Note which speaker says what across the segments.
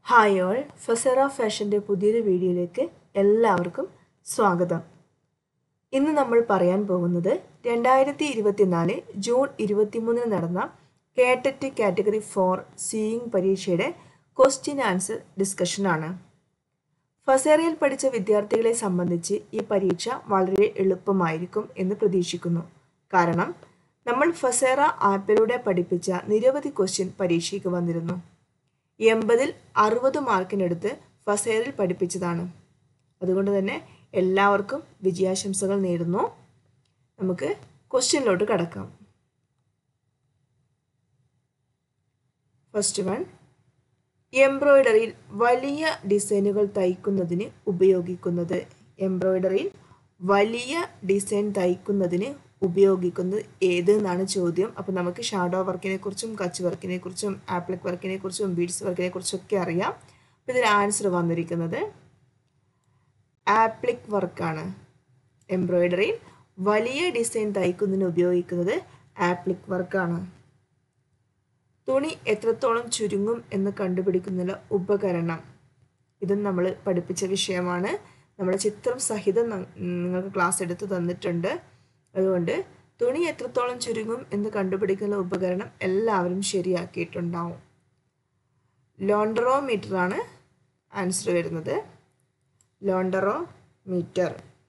Speaker 1: hi all ഫസറ ഫാഷൻ്റെ പുതിയൊരു വീഡിയോയിലേക്ക് എല്ലാവർക്കും സ്വാഗതം ഇന്ന് നമ്മൾ പറയാൻ പോകുന്നത് രണ്ടായിരത്തി ഇരുപത്തിനാല് ജൂൺ ഇരുപത്തിമൂന്നിന് നടന്ന കേട്ടറ്റ് കാറ്റഗറി ഫോർ സീയിങ് പരീക്ഷയുടെ ക്വസ്റ്റ്യൻ ആൻസർ ഡിസ്കഷനാണ് ഫസേറയിൽ പഠിച്ച വിദ്യാർത്ഥികളെ സംബന്ധിച്ച് ഈ പരീക്ഷ വളരെ എളുപ്പമായിരിക്കും എന്ന് പ്രതീക്ഷിക്കുന്നു കാരണം നമ്മൾ ഫസേറ ആപ്പിലൂടെ പഠിപ്പിച്ച നിരവധി ക്വസ്റ്റ്യൻ പരീക്ഷയ്ക്ക് വന്നിരുന്നു എൺപതിൽ അറുപത് മാർക്കിനടുത്ത് ഫസേറിൽ പഠിപ്പിച്ചതാണ് അതുകൊണ്ട് തന്നെ എല്ലാവർക്കും വിജയാശംസകൾ നേരുന്നു നമുക്ക് ക്വസ്റ്റ്യനിലോട്ട് കടക്കാം ഫസ്റ്റ് വൺ എംബ്രോയിഡറിയിൽ വലിയ ഡിസൈനുകൾ തയ്ക്കുന്നതിന് ഉപയോഗിക്കുന്നത് എംബ്രോയിഡറിയിൽ വലിയ ഡിസൈൻ തയ്ക്കുന്നതിന് ഉപയോഗിക്കുന്നത് ഏത് എന്നാണ് ചോദ്യം അപ്പോൾ നമുക്ക് ഷാഡോ വർക്കിനെ കുറിച്ചും കച്ച് വർക്കിനെ കുറിച്ചും ആപ്ലിക് വർക്കിനെ കുറിച്ചും ബീഡ്സ് വർക്കിനെ കുറിച്ചൊക്കെ അറിയാം അപ്പോൾ ഇതിൽ ആൻസർ വന്നിരിക്കുന്നത് ആപ്ലിക് വർക്കാണ് എംബ്രോയിഡറിയിൽ വലിയ ഡിസൈൻ തയ്ക്കുന്നതിന് ഉപയോഗിക്കുന്നത് ആപ്ലിക് വർക്കാണ് തുണി എത്രത്തോളം ചുരുങ്ങും എന്ന് കണ്ടുപിടിക്കുന്ന ഉപകരണം ഇതും നമ്മൾ പഠിപ്പിച്ച വിഷയമാണ് നമ്മുടെ ചിത്രം സഹിതം നിങ്ങൾക്ക് ക്ലാസ് എടുത്ത് തന്നിട്ടുണ്ട് അതുകൊണ്ട് തുണി എത്രത്തോളം ചുരുങ്ങും എന്ന് കണ്ടുപിടിക്കുന്ന ഉപകരണം എല്ലാവരും ശരിയാക്കിയിട്ടുണ്ടാവും ലോണ്ടറോമീറ്റർ ആണ് ആൻസർ വരുന്നത് ലോണ്ടറോ മീറ്റർ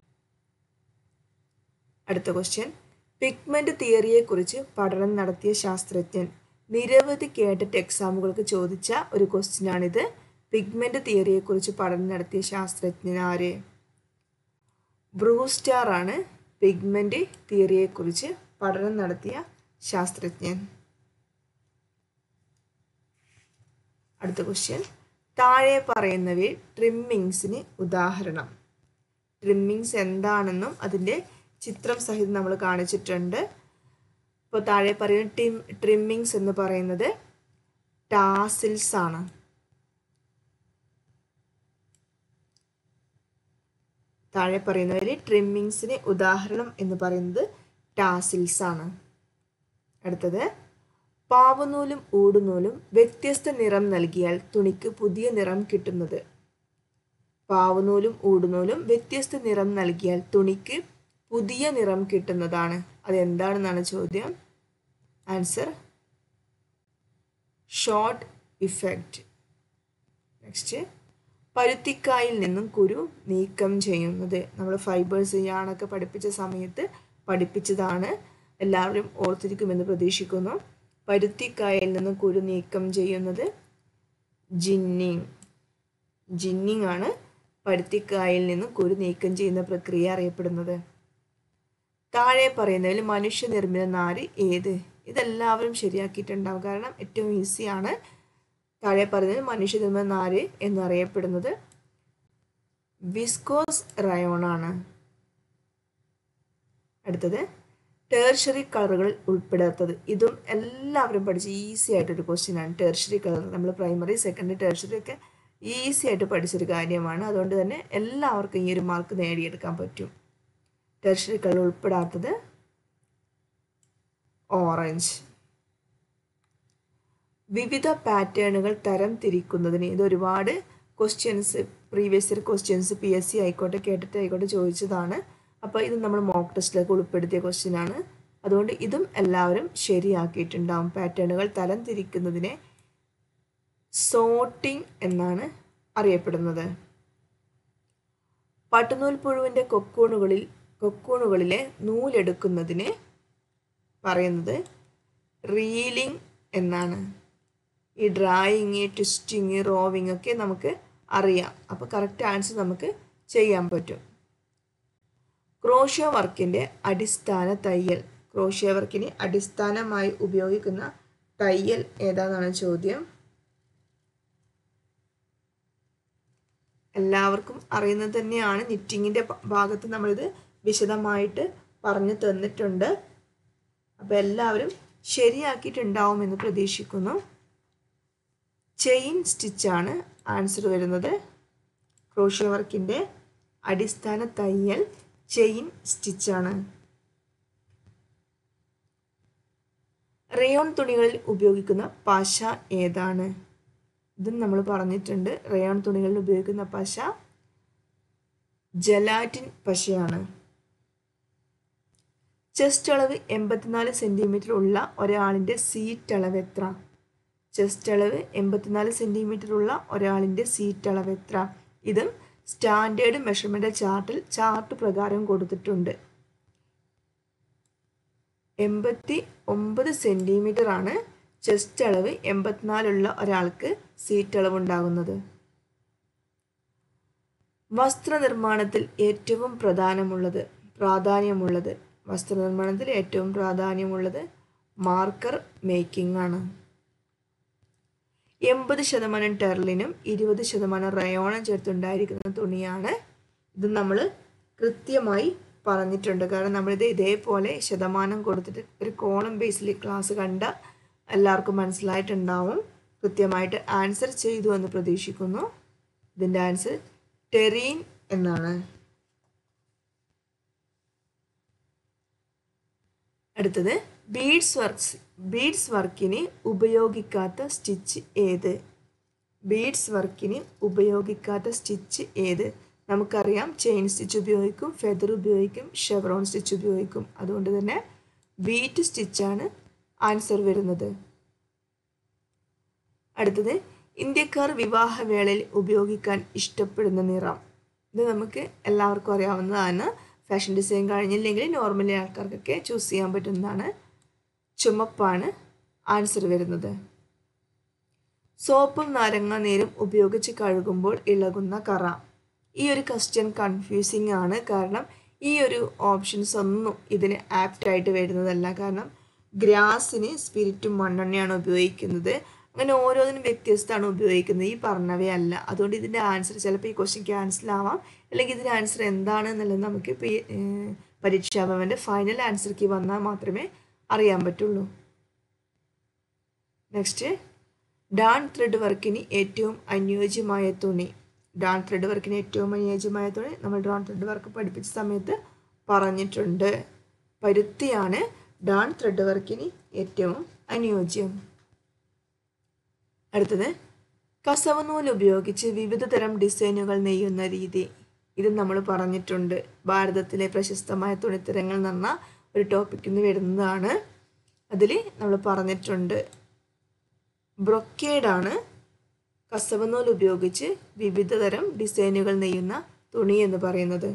Speaker 1: അടുത്ത ക്വസ്റ്റ്യൻ പിഗ്മെന്റ് തിയറിയെക്കുറിച്ച് പഠനം നടത്തിയ ശാസ്ത്രജ്ഞൻ നിരവധി കേട്ടറ്റ് എക്സാമുകൾക്ക് ചോദിച്ച ഒരു ക്വസ്റ്റ്യനാണിത് പിഗ്മെന്റ് തിയറിയെക്കുറിച്ച് പഠനം നടത്തിയ ശാസ്ത്രജ്ഞൻ ആര് ബ്രൂസ്റ്റാർ ആണ് പിഗ്മെന്റ് തിയറിയെക്കുറിച്ച് പഠനം നടത്തിയ ശാസ്ത്രജ്ഞൻ അടുത്ത ക്വസ്റ്റ്യൻ താഴെ പറയുന്നവയിൽ ട്രിമ്മിങ്സിന് ഉദാഹരണം ട്രിമ്മിങ്സ് എന്താണെന്നും അതിൻ്റെ ചിത്രം സഹിതം നമ്മൾ കാണിച്ചിട്ടുണ്ട് ഇപ്പോൾ താഴെ പറയുന്ന ടിം ട്രിമ്മിങ്സ് എന്ന് പറയുന്നത് ടാസിൽസ് ആണ് താഴെ പറയുന്നവരിൽ ട്രിമ്മിങ്സിന് ഉദാഹരണം എന്ന് പറയുന്നത് ടാസിൽസ് ആണ് അടുത്തത് പാവുനൂലും ഊടുനൂലും വ്യത്യസ്ത നിറം നൽകിയാൽ തുണിക്ക് പുതിയ നിറം കിട്ടുന്നത് പാവുനൂലും ഊടുനൂലും വ്യത്യസ്ത നിറം നൽകിയാൽ തുണിക്ക് പുതിയ നിറം കിട്ടുന്നതാണ് അതെന്താണെന്നാണ് ചോദ്യം ആൻസർ ഷോർട്ട് ഇഫക്റ്റ് നെക്സ്റ്റ് പരുത്തിക്കായിൽ നിന്നും കുരു നീക്കം ചെയ്യുന്നത് നമ്മൾ ഫൈബേഴ്സ് യാണൊക്കെ പഠിപ്പിച്ച സമയത്ത് പഠിപ്പിച്ചതാണ് എല്ലാവരും ഓർത്തിരിക്കുമെന്ന് പ്രതീക്ഷിക്കുന്നു പരുത്തിക്കായിൽ നിന്നും കുരു നീക്കം ചെയ്യുന്നത് ജിന്നിങ് ജിന്നിങ് ആണ് പരുത്തിക്കായിൽ നിന്നും കുരു നീക്കം ചെയ്യുന്ന പ്രക്രിയ അറിയപ്പെടുന്നത് താഴെ പറയുന്നതിൽ മനുഷ്യനിർമ്മിത നാര് ഏത് ഇതെല്ലാവരും ശരിയാക്കിയിട്ടുണ്ടാവും കാരണം ഏറ്റവും ഈസിയാണ് താഴെ പറയുന്നത് മനുഷ്യനിർമ്മിത നാര് എന്നറിയപ്പെടുന്നത് വിസ്കോസ് റയോൺ ആണ് അടുത്തത് ടേർഷറി കളറുകൾ ഉൾപ്പെടാത്തത് ഇതും എല്ലാവരും പഠിച്ച് ഈസി ആയിട്ടൊരു ക്വസ്റ്റ്യൻ ആണ് ടേർഷറി കളർ നമ്മൾ പ്രൈമറി സെക്കൻഡറി ടേർഷറി ഒക്കെ ഈസി ആയിട്ട് പഠിച്ചൊരു കാര്യമാണ് അതുകൊണ്ട് തന്നെ എല്ലാവർക്കും ഈ ഒരു മാർക്ക് നേടിയെടുക്കാൻ പറ്റും ടെർഷറി കളർ ഉൾപ്പെടാത്തത് ഓറഞ്ച് വിവിധ പാറ്റേണുകൾ തരം തിരിക്കുന്നതിന് ഇത് ഒരുപാട് questions previous year questions P S C ആയിക്കോട്ടെ കേട്ടിട്ട് ആയിക്കോട്ടെ ചോദിച്ചതാണ് അപ്പോൾ ഇത് നമ്മൾ മോക്ക് ടെസ്റ്റിലേക്ക് ഉൾപ്പെടുത്തിയ ക്വസ്റ്റ്യൻ ആണ് അതുകൊണ്ട് ഇതും എല്ലാവരും ശരിയാക്കിയിട്ടുണ്ടാവും പാറ്റേണുകൾ തരം തിരിക്കുന്നതിനെ സോട്ടിംഗ് എന്നാണ് അറിയപ്പെടുന്നത് പട്ടുനൂൽ പുഴുവിൻ്റെ കൊക്കൂണുകളിൽ കൊക്കൂണുകളിലെ നൂലെടുക്കുന്നതിന് പറയുന്നത് റീലിംഗ് എന്നാണ് ഈ ഡ്രായിങ് ട്വിസ്റ്റിങ് റോവിങ് ഒക്കെ നമുക്ക് അറിയാം അപ്പോൾ കറക്റ്റ് ആൻസർ നമുക്ക് ചെയ്യാൻ പറ്റും ക്രോഷ്യ വർക്കിൻ്റെ അടിസ്ഥാന തയ്യൽ ക്രോഷ്യ വർക്കിന് അടിസ്ഥാനമായി ഉപയോഗിക്കുന്ന തയ്യൽ ഏതാണെന്നാണ് ചോദ്യം എല്ലാവർക്കും അറിയുന്നത് തന്നെയാണ് നിറ്റിങ്ങിൻ്റെ ഭാഗത്ത് നമ്മളിത് വിശദമായിട്ട് പറഞ്ഞു തന്നിട്ടുണ്ട് അപ്പോൾ എല്ലാവരും ശരിയാക്കിയിട്ടുണ്ടാവുമെന്ന് പ്രതീക്ഷിക്കുന്നു ചെയിൻ സ്റ്റിച്ചാണ് ആൻസർ വരുന്നത് ക്രോഷ്യ വർക്കിൻ്റെ അടിസ്ഥാന തയ്യൽ ചെയിൻ സ്റ്റിച്ചാണ് റയോൺ തുണികളിൽ ഉപയോഗിക്കുന്ന പശ ഏതാണ് ഇതും നമ്മൾ പറഞ്ഞിട്ടുണ്ട് റയോൺ തുണികളിൽ ഉപയോഗിക്കുന്ന പശ ജലാറ്റിൻ പശയാണ് ചെസ്റ്റ് അളവ് എൺപത്തിനാല് സെൻറ്റിമീറ്റർ ഉള്ള ഒരാളിൻ്റെ സീറ്റ് അളവ് എത്ര ചെസ്റ്റ് അളവ് എൺപത്തിനാല് സെൻറ്റിമീറ്റർ ഉള്ള ഒരാളിൻ്റെ സീറ്റ് അളവ് എത്ര ഇതും സ്റ്റാൻഡേർഡ് മെഷർമെൻ്റ് ചാർട്ടിൽ ചാർട്ട് പ്രകാരം കൊടുത്തിട്ടുണ്ട് എൺപത്തി ഒമ്പത് സെൻറ്റിമീറ്റർ ആണ് ചെസ്റ്റ് അളവ് എൺപത്തിനാലുള്ള ഒരാൾക്ക് സീറ്റ് അളവ് ഉണ്ടാകുന്നത് വസ്ത്രനിർമ്മാണത്തിൽ ഏറ്റവും പ്രധാനമുള്ളത് പ്രാധാന്യമുള്ളത് വസ്ത്രനിർമ്മാണത്തിൽ ഏറ്റവും പ്രാധാന്യമുള്ളത് മാർക്കർ മേക്കിംഗ് ആണ് എൺപത് ശതമാനം ടെർലിനും ഇരുപത് ശതമാനം റയോണും ചേർത്തുണ്ടായിരിക്കുന്ന തുണിയാണ് ഇത് നമ്മൾ കൃത്യമായി പറഞ്ഞിട്ടുണ്ട് കാരണം നമ്മളിത് ഇതേപോലെ ശതമാനം കൊടുത്തിട്ട് ഒരു കോളം ബേസിൽ ക്ലാസ് കണ്ട എല്ലാവർക്കും മനസ്സിലായിട്ടുണ്ടാവും കൃത്യമായിട്ട് ആൻസർ ചെയ്തു എന്ന് പ്രതീക്ഷിക്കുന്നു ഇതിൻ്റെ ആൻസർ ടെറീൻ എന്നാണ് അടുത്തത് ബീഡ്സ് വർക്ക്സ് ബീഡ്സ് വർക്കിന് ഉപയോഗിക്കാത്ത സ്റ്റിച്ച് ഏത് ബീഡ്സ് വർക്കിന് ഉപയോഗിക്കാത്ത സ്റ്റിച്ച് ഏത് നമുക്കറിയാം ചെയിൻ സ്റ്റിച്ച് ഉപയോഗിക്കും ഫെദർ ഉപയോഗിക്കും ഷെവറോൺ സ്റ്റിച്ച് ഉപയോഗിക്കും അതുകൊണ്ട് തന്നെ ബീറ്റ് സ്റ്റിച്ചാണ് ആൻസർ വരുന്നത് അടുത്തത് ഇന്ത്യക്കാർ വിവാഹവേളയിൽ ഉപയോഗിക്കാൻ ഇഷ്ടപ്പെടുന്ന നിറം ഇത് നമുക്ക് എല്ലാവർക്കും അറിയാവുന്നതാണ് ഫാഷൻ ഡിസൈൻ കഴിഞ്ഞില്ലെങ്കിൽ നോർമലി ആൾക്കാർക്കൊക്കെ ചൂസ് ചെയ്യാൻ പറ്റുന്നതാണ് ചുമപ്പാണ് ആൻസർ വരുന്നത് സോപ്പും നാരങ്ങ നീരും ഉപയോഗിച്ച് കഴുകുമ്പോൾ ഇളകുന്ന കറ ഈ ഒരു ക്വസ്റ്റ്യൻ കൺഫ്യൂസിങ് ആണ് കാരണം ഈ ഒരു ഓപ്ഷൻസ് ഒന്നും ഇതിന് ആപ്റ്റായിട്ട് വരുന്നതല്ല കാരണം ഗ്രാസിന് സ്പിരിറ്റും മണ്ണെണ്ണയാണ് ഉപയോഗിക്കുന്നത് അങ്ങനെ ഓരോന്നിനും വ്യത്യസ്തമാണ് ഉപയോഗിക്കുന്നത് ഈ പറഞ്ഞവയല്ല അതുകൊണ്ട് ഇതിൻ്റെ ആൻസർ ചിലപ്പോൾ ഈ ക്വസ്റ്റ്യൻ ക്യാൻസൽ ആവാം അല്ലെങ്കിൽ ഇതിൻ്റെ ആൻസർ എന്താണ് എന്നുള്ളത് നമുക്ക് ഇപ്പോൾ ഈ പരീക്ഷാഭവൻ്റെ ഫൈനൽ ആൻസർക്ക് വന്നാൽ മാത്രമേ അറിയാൻ പറ്റുള്ളൂ നെക്സ്റ്റ് ഡാൻ ത്രെഡ് വർക്കിന് ഏറ്റവും അനുയോജ്യമായ തുണി ഡാൻ ത്രെഡ് വർക്കിന് ഏറ്റവും അനുയോജ്യമായ തുണി നമ്മൾ ഡാൻ ത്രെഡ് വർക്ക് പഠിപ്പിച്ച സമയത്ത് പറഞ്ഞിട്ടുണ്ട് പരുത്തിയാണ് ഡാൻ ത്രെഡ് വർക്കിന് ഏറ്റവും അനുയോജ്യം അടുത്തത് കസവ് നൂൽ ഉപയോഗിച്ച് വിവിധ തരം ഡിസൈനുകൾ നെയ്യുന്ന രീതി ഇത് നമ്മൾ പറഞ്ഞിട്ടുണ്ട് ഭാരതത്തിലെ പ്രശസ്തമായ തുണിത്തരങ്ങൾ എന്ന് പറഞ്ഞ ഒരു ടോപ്പിക്കിൽ നിന്ന് വരുന്നതാണ് അതിൽ നമ്മൾ പറഞ്ഞിട്ടുണ്ട് ബ്രൊക്കേഡാണ് കസവ് നൂൽ ഉപയോഗിച്ച് വിവിധ തരം ഡിസൈനുകൾ നെയ്യുന്ന തുണി എന്ന് പറയുന്നത്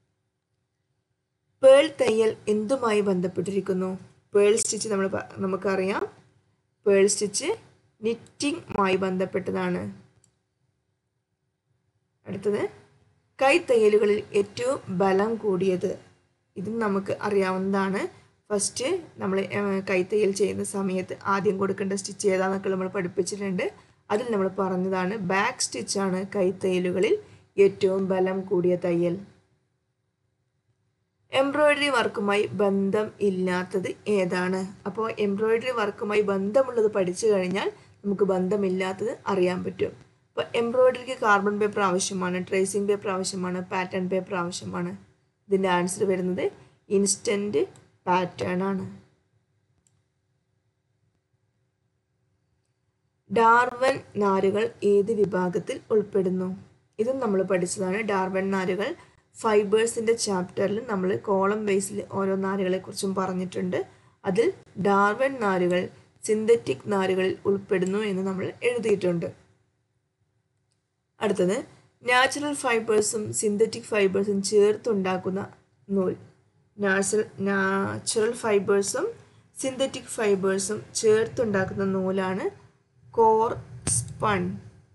Speaker 1: പേൾ തയ്യൽ എന്തുമായി ബന്ധപ്പെട്ടിരിക്കുന്നു പേൾ സ്റ്റിച്ച് നമ്മൾ നമുക്കറിയാം പേൾ സ്റ്റിച്ച് നിറ്റിങ്ങുമായി ബന്ധപ്പെട്ടതാണ് അടുത്തത് കൈത്തയ്യലുകളിൽ ഏറ്റവും ബലം കൂടിയത് ഇതും നമുക്ക് അറിയാവുന്നതാണ് ഫസ്റ്റ് നമ്മൾ കൈത്തയ്യൽ ചെയ്യുന്ന സമയത്ത് ആദ്യം കൊടുക്കേണ്ട സ്റ്റിച്ച് ഏതാന്നൊക്കെ നമ്മൾ പഠിപ്പിച്ചിട്ടുണ്ട് അതിൽ നമ്മൾ പറഞ്ഞതാണ് ബാക്ക് സ്റ്റിച്ചാണ് കൈത്തയ്യലുകളിൽ ഏറ്റവും ബലം കൂടിയ തയ്യൽ എംബ്രോയിഡറി വർക്കുമായി ബന്ധം ഇല്ലാത്തത് ഏതാണ് അപ്പോൾ എംബ്രോയിഡറി വർക്കുമായി ബന്ധമുള്ളത് പഠിച്ചു കഴിഞ്ഞാൽ നമുക്ക് ബന്ധമില്ലാത്തത് അറിയാൻ പറ്റും അപ്പോൾ എംബ്രോയിഡറിക്ക് കാർബൺ പേപ്പർ ആവശ്യമാണ് ട്രേസിംഗ് പേപ്പർ ആവശ്യമാണ് പാറ്റേൺ പേപ്പർ ആവശ്യമാണ് ഇതിൻ്റെ ആൻസർ വരുന്നത് ഇൻസ്റ്റൻറ്റ് പാറ്റേൺ ആണ് ഡാർവൻ നാരുകൾ ഏത് വിഭാഗത്തിൽ ഉൾപ്പെടുന്നു ഇതും നമ്മൾ പഠിച്ചതാണ് ഡാർവൻ നാരുകൾ ഫൈബേഴ്സിൻ്റെ ചാപ്റ്ററിൽ നമ്മൾ കോളം ബേസിൽ ഓരോ നാരുകളെക്കുറിച്ചും പറഞ്ഞിട്ടുണ്ട് അതിൽ ഡാർവൻ നാരുകൾ സിന്തറ്റിക് നാരുകളിൽ ഉൾപ്പെടുന്നു എന്ന് നമ്മൾ എഴുതിയിട്ടുണ്ട് അടുത്തത് നാച്ചുറൽ ഫൈബേഴ്സും സിന്തറ്റിക് ഫൈബേഴ്സും ചേർത്തുണ്ടാക്കുന്ന നൂൽ നാച്ചുറൽ നാച്ചുറൽ ഫൈബേഴ്സും സിന്തറ്റിക് ഫൈബേഴ്സും ചേർത്തുണ്ടാക്കുന്ന നൂലാണ് കോർ സ്പൺ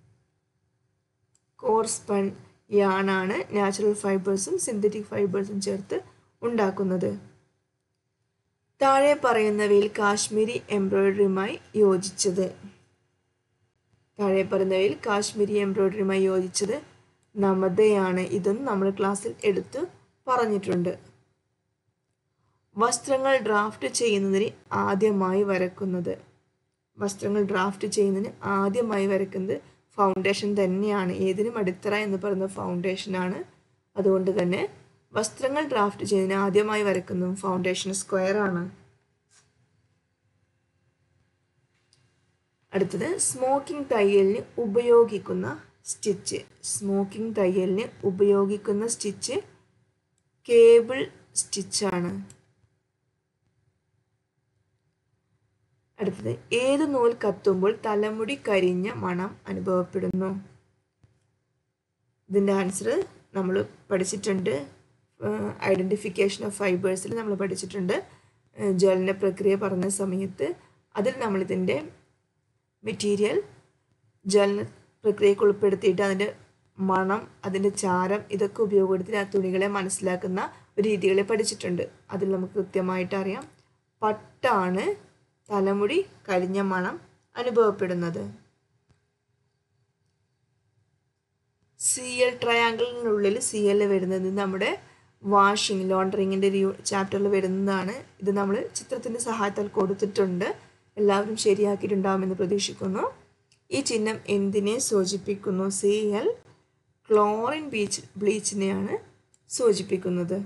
Speaker 1: കോർ സ്പൺ യാണാണ് നാച്ചുറൽ ഫൈബേഴ്സും സിന്തറ്റിക് ഫൈബേഴ്സും ചേർത്ത് ഉണ്ടാക്കുന്നത് താഴെ പറയുന്നവയിൽ കാശ്മീരി എംബ്രോയിഡറിയുമായി യോജിച്ചത് താഴെ പറയുന്നവയിൽ കാശ്മീരി എംബ്രോയിഡറിയുമായി യോജിച്ചത് നമതയാണ് ഇതും നമ്മൾ ക്ലാസ്സിൽ എടുത്ത് പറഞ്ഞിട്ടുണ്ട് വസ്ത്രങ്ങൾ ഡ്രാഫ്റ്റ് ചെയ്യുന്നതിന് ആദ്യമായി വരക്കുന്നത് വസ്ത്രങ്ങൾ ഡ്രാഫ്റ്റ് ചെയ്യുന്നതിന് ആദ്യമായി വരക്കുന്നത് ഫൗണ്ടേഷൻ തന്നെയാണ് ഏതിനും അടിത്തറ എന്ന് പറയുന്ന ഫൗണ്ടേഷനാണ് അതുകൊണ്ട് തന്നെ വസ്ത്രങ്ങൾ ഡ്രാഫ്റ്റ് ചെയ്യുന്നതിന് ആദ്യമായി വരക്കുന്നതും ഫൗണ്ടേഷൻ സ്ക്വയർ ആണ് അടുത്തത് സ്മോക്കിംഗ് തയ്യലിന് ഉപയോഗിക്കുന്ന സ്റ്റിച്ച് സ്മോക്കിംഗ് തയ്യലിന് ഉപയോഗിക്കുന്ന സ്റ്റിച്ച് കേബിൾ സ്റ്റിച്ചാണ് അടുത്തത് ഏത് നൂൽ കത്തുമ്പോൾ തലമുടി കരിഞ്ഞ മണം അനുഭവപ്പെടുന്നു ഇതിൻ്റെ ആൻസർ നമ്മൾ പഠിച്ചിട്ടുണ്ട് ഐഡൻറ്റിഫിക്കേഷൻ ഓഫ് ഫൈബേഴ്സിൽ നമ്മൾ പഠിച്ചിട്ടുണ്ട് ജ്വലന പ്രക്രിയ പറഞ്ഞ സമയത്ത് അതിൽ നമ്മളിതിൻ്റെ മെറ്റീരിയൽ ജ്വലന പ്രക്രിയക്ക് ഉൾപ്പെടുത്തിയിട്ട് അതിൻ്റെ മണം അതിൻ്റെ ചാരം ഇതൊക്കെ ഉപയോഗപ്പെടുത്തി ആ തുണികളെ മനസ്സിലാക്കുന്ന രീതികളെ പഠിച്ചിട്ടുണ്ട് അതിൽ നമുക്ക് കൃത്യമായിട്ട് അറിയാം പട്ടാണ് തലമുടി കരിഞ്ഞ മണം അനുഭവപ്പെടുന്നത് സി എൽ ട്രയാങ്കിളിനുള്ളിൽ സി എൽ വരുന്നത് നമ്മുടെ വാഷിംഗ് ലോണ്ടറിങ്ങിൻ്റെ ഒരു ചാപ്റ്ററിൽ വരുന്നതാണ് ഇത് നമ്മൾ ചിത്രത്തിൻ്റെ സഹായത്താൽ കൊടുത്തിട്ടുണ്ട് എല്ലാവരും ശരിയാക്കിയിട്ടുണ്ടാവുമെന്ന് പ്രതീക്ഷിക്കുന്നു ഈ ചിഹ്നം എന്തിനെ സൂചിപ്പിക്കുന്നു സി എൽ ക്ലോറിൻ ബീച്ച് ബ്ലീച്ചിനെയാണ് സൂചിപ്പിക്കുന്നത്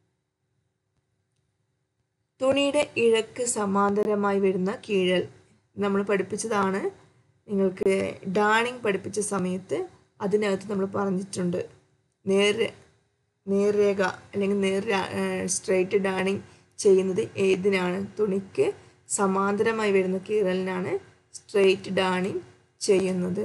Speaker 1: തുണിയുടെ ഇഴക്ക് സമാന്തരമായി വരുന്ന കീഴൽ നമ്മൾ പഠിപ്പിച്ചതാണ് നിങ്ങൾക്ക് ഡാണിങ് പഠിപ്പിച്ച സമയത്ത് അതിനകത്ത് നമ്മൾ പറഞ്ഞിട്ടുണ്ട് നേർ നേർരേഖ അല്ലെങ്കിൽ നേർ സ്ട്രൈറ്റ് ഡാണിങ് ചെയ്യുന്നത് ഏതിനാണ് തുണിക്ക് സമാന്തരമായി വരുന്ന കീറലിനാണ് സ്ട്രെയിറ്റ് ഡാണിങ് ചെയ്യുന്നത്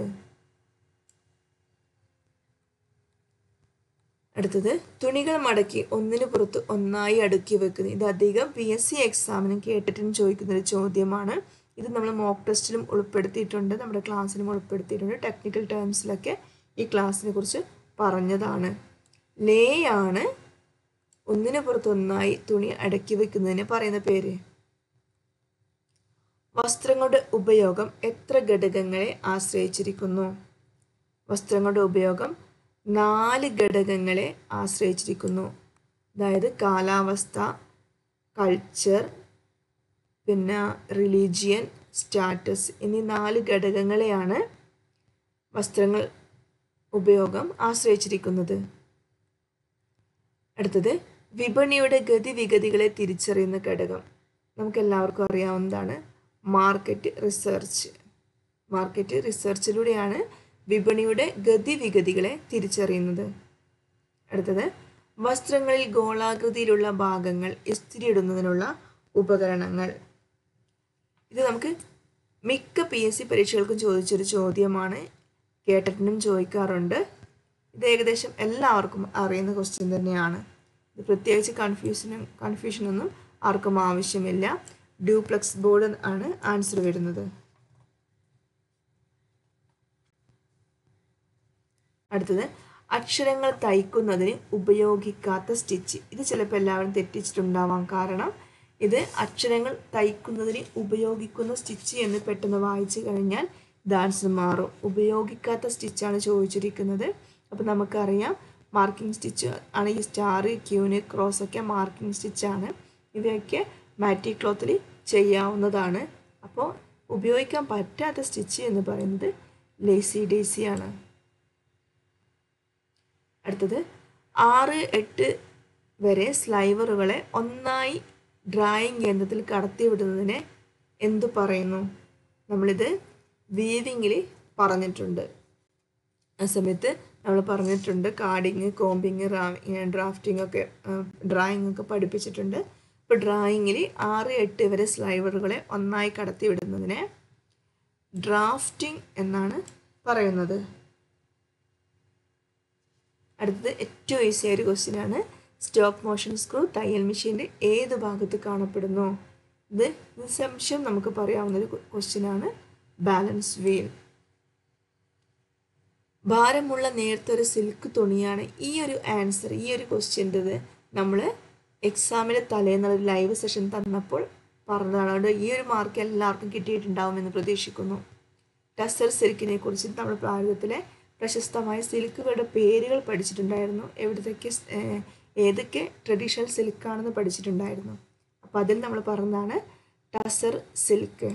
Speaker 1: അടുത്തത് തുണികൾ മടക്കി ഒന്നിനു പുറത്ത് ഒന്നായി അടുക്കി വെക്കുന്നു ഇത് അധികം പി എസ് സി എക്സാമിനും കേട്ടിട്ടും ചോദിക്കുന്ന ഒരു ചോദ്യമാണ് ഇത് നമ്മൾ മോക്ക് ടെസ്റ്റിലും ഉൾപ്പെടുത്തിയിട്ടുണ്ട് നമ്മുടെ ക്ലാസ്സിലും ഉൾപ്പെടുത്തിയിട്ടുണ്ട് ടെക്നിക്കൽ ടേംസിലൊക്കെ ഈ ക്ലാസ്സിനെ കുറിച്ച് പറഞ്ഞതാണ് ലേ ആണ് ഒന്നിനു പുറത്ത് ഒന്നായി തുണി അടക്കി വെക്കുന്നതിന് പറയുന്ന പേര് വസ്ത്രങ്ങളുടെ ഉപയോഗം എത്ര ഘടകങ്ങളെ ആശ്രയിച്ചിരിക്കുന്നു വസ്ത്രങ്ങളുടെ ഉപയോഗം നാല് ഘടകങ്ങളെ ആശ്രയിച്ചിരിക്കുന്നു അതായത് കാലാവസ്ഥ കൾച്ചർ പിന്നെ റിലീജിയൻ സ്റ്റാറ്റസ് എന്നീ നാല് ഘടകങ്ങളെയാണ് വസ്ത്രങ്ങൾ ഉപയോഗം ആശ്രയിച്ചിരിക്കുന്നത് അടുത്തത് വിപണിയുടെ ഗതിവിഗതികളെ തിരിച്ചറിയുന്ന ഘടകം നമുക്ക് എല്ലാവർക്കും അറിയാവുന്നതാണ് മാർക്കറ്റ് റിസർച്ച് മാർക്കറ്റ് റിസർച്ചിലൂടെയാണ് വിപണിയുടെ ഗതിവിഗതികളെ തിരിച്ചറിയുന്നത് അടുത്തത് വസ്ത്രങ്ങളിൽ ഗോളാകൃതിയിലുള്ള ഭാഗങ്ങൾ ഇസ്തിരിയിടുന്നതിനുള്ള ഉപകരണങ്ങൾ ഇത് നമുക്ക് മിക്ക പി എസ് സി പരീക്ഷകൾക്കും ചോദിച്ചൊരു ചോദ്യമാണ് കേട്ടിട്ടും ചോദിക്കാറുണ്ട് ഇത് ഏകദേശം എല്ലാവർക്കും അറിയുന്ന ക്വസ്റ്റ്യൻ തന്നെയാണ് ഇത് പ്രത്യേകിച്ച് കൺഫ്യൂഷനും കൺഫ്യൂഷനൊന്നും ആർക്കും ആവശ്യമില്ല ഡ്യൂപ്ലക്സ് ബോർഡ് ആണ് ആൻസർ വരുന്നത് അടുത്തത് അക്ഷരങ്ങൾ തയ്ക്കുന്നതിന് ഉപയോഗിക്കാത്ത സ്റ്റിച്ച് ഇത് ചിലപ്പോൾ എല്ലാവരും തെറ്റിച്ചിട്ടുണ്ടാവാം കാരണം ഇത് അക്ഷരങ്ങൾ തയ്ക്കുന്നതിന് ഉപയോഗിക്കുന്ന സ്റ്റിച്ച് എന്ന് പെട്ടെന്ന് വായിച്ചു കഴിഞ്ഞാൽ ഇത് ആൻസർ മാറും ഉപയോഗിക്കാത്ത സ്റ്റിച്ചാണ് ചോദിച്ചിരിക്കുന്നത് അപ്പോൾ നമുക്കറിയാം മാർക്കിംഗ് സ്റ്റിച്ച് ആണ് ഈ സ്റ്റാർ ക്യൂന് ക്രോസ് ഒക്കെ മാർക്കിംഗ് സ്റ്റിച്ചാണ് ഇവയൊക്കെ മാറ്റി ക്ലോത്തിൽ ചെയ്യാവുന്നതാണ് അപ്പോൾ ഉപയോഗിക്കാൻ പറ്റാത്ത സ്റ്റിച്ച് എന്ന് പറയുന്നത് ലേസി ഡേസി ആണ് അടുത്തത് ആറ് എട്ട് വരെ സ്ലൈവറുകളെ ഒന്നായി ഡ്രായിങ് യന്ത്രത്തിൽ കടത്തിവിടുന്നതിനെ എന്തു പറയുന്നു നമ്മളിത് വീവിങ്ങിൽ പറഞ്ഞിട്ടുണ്ട് ആ സമയത്ത് നമ്മൾ പറഞ്ഞിട്ടുണ്ട് കാർഡിങ് കോമ്പിങ് ഡ്രാഫ്റ്റിംഗ് ഒക്കെ ഡ്രായിങ് ഒക്കെ പഠിപ്പിച്ചിട്ടുണ്ട് ഇപ്പോൾ ഡ്രായിങ്ങിൽ ആറ് എട്ട് വരെ സ്ലൈവറുകളെ ഒന്നായി കടത്തി വിടുന്നതിനെ ഡ്രാഫ്റ്റിംഗ് എന്നാണ് പറയുന്നത് അടുത്തത് ഏറ്റവും ഈസി ആയ ഒരു ക്വസ്റ്റ്യൻ ആണ് സ്റ്റോപ്പ് മോഷൻ സ്ക്രൂ തയ്യൽ മെഷീൻ്റെ ഏത് ഭാഗത്ത് കാണപ്പെടുന്നു ഇത് നിസ്സംശയം നമുക്ക് പറയാവുന്ന ഒരു ക്വസ്റ്റ്യൻ ആണ് ബാലൻസ് വീൽ ഭാരമുള്ള നേർത്തൊരു സിൽക്ക് തുണിയാണ് ഈ ഒരു ആൻസർ ഈ ഒരു ക്വസ്റ്റ്യൻ്റെത് നമ്മൾ എക്സാമിന് തലേന്ന് ഒരു ലൈവ് സെഷൻ തന്നപ്പോൾ പറഞ്ഞതാണ് അതുകൊണ്ട് ഈ ഒരു മാർക്ക് എല്ലാവർക്കും കിട്ടിയിട്ടുണ്ടാവുമെന്ന് പ്രതീക്ഷിക്കുന്നു ടസർ സിൽക്കിനെ കുറിച്ച് നമ്മൾ ഭാരതത്തിലെ പ്രശസ്തമായ സിൽക്കുകളുടെ പേരുകൾ പഠിച്ചിട്ടുണ്ടായിരുന്നു എവിടത്തൊക്കെ ഏതൊക്കെ ട്രഡീഷണൽ സിൽക്കാണെന്ന് പഠിച്ചിട്ടുണ്ടായിരുന്നു അപ്പോൾ അതിൽ നമ്മൾ പറഞ്ഞതാണ് ടസർ സിൽക്ക്